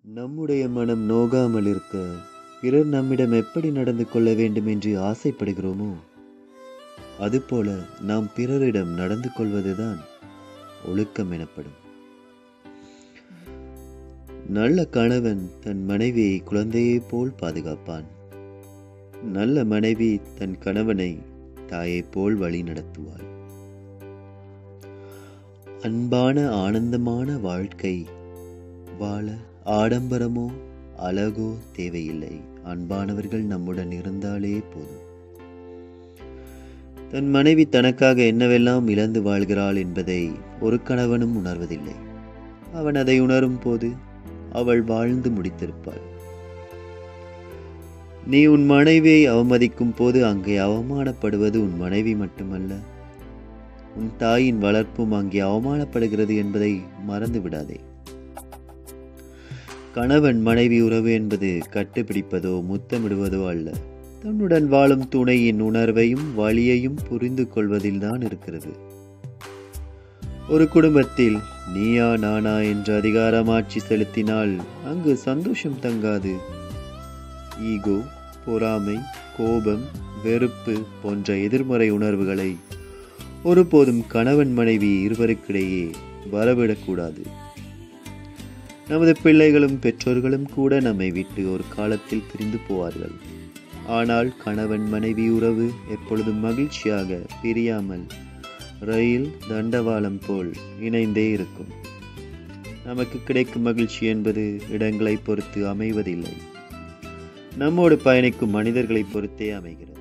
நம்முடைய மனம் நோகாமல் இருக்க பிறர் நம்மிடம் எப்படி நடந்து கொள்ள வேண்டும் என்று ஆசைப்படுகிறோமோ அதுபோல நாம் பிறரிடம் நடந்து கொள்வதுதான் ஒழுக்கம் எனப்படும் நல்ல கணவன் தன் மனைவியை குழந்தையைப் போல் பாதுகாப்பான் நல்ல மனைவி தன் கணவனை தாயைப் போல் வழி நடத்துவாள் அன்பான ஆனந்தமான வாழ்க்கை வாழ ஆடம்பரமோ அழகோ தேவையில்லை அன்பானவர்கள் நம்முடன் இருந்தாலே போதும் தன் மனைவி தனக்காக என்னவெல்லாம் இழந்து வாழ்கிறாள் என்பதை ஒரு கணவனும் உணர்வதில்லை அவன் அதை உணரும் போது அவள் வாழ்ந்து முடித்திருப்பாள் நீ உன் மனைவியை அவமதிக்கும் போது அங்கே அவமானப்படுவது உன் மனைவி மட்டுமல்ல உன் தாயின் வளர்ப்பும் அங்கே அவமானப்படுகிறது என்பதை மறந்து விடாதே கணவன் மனைவி உறவு என்பது கட்டுப்பிடிப்பதோ முத்தமிடுவதோ அல்ல தன்னுடன் வாழும் துணையின் உணர்வையும் வழியையும் புரிந்து கொள்வதில்தான் இருக்கிறது ஒரு குடும்பத்தில் நீயா நானா என்ற அதிகாரம் ஆட்சி செலுத்தினால் அங்கு சந்தோஷம் தங்காது ஈகோ பொறாமை கோபம் வெறுப்பு போன்ற எதிர்மறை உணர்வுகளை ஒருபோதும் கணவன் மனைவி இருவருக்கிடையே வரவிடக்கூடாது நமது பிள்ளைகளும் பெற்றோர்களும் கூட நம்மை விட்டு ஒரு காலத்தில் பிரிந்து போவார்கள் ஆனால் கணவன் மனைவி உறவு எப்பொழுதும் மகிழ்ச்சியாக பிரியாமல் ரயில் தண்டவாளம் போல் இணைந்தே இருக்கும் நமக்கு கிடைக்கும் மகிழ்ச்சி என்பது இடங்களை பொறுத்து அமைவதில்லை நம்மோடு பயணிக்கும் மனிதர்களை பொறுத்தே அமைகிறது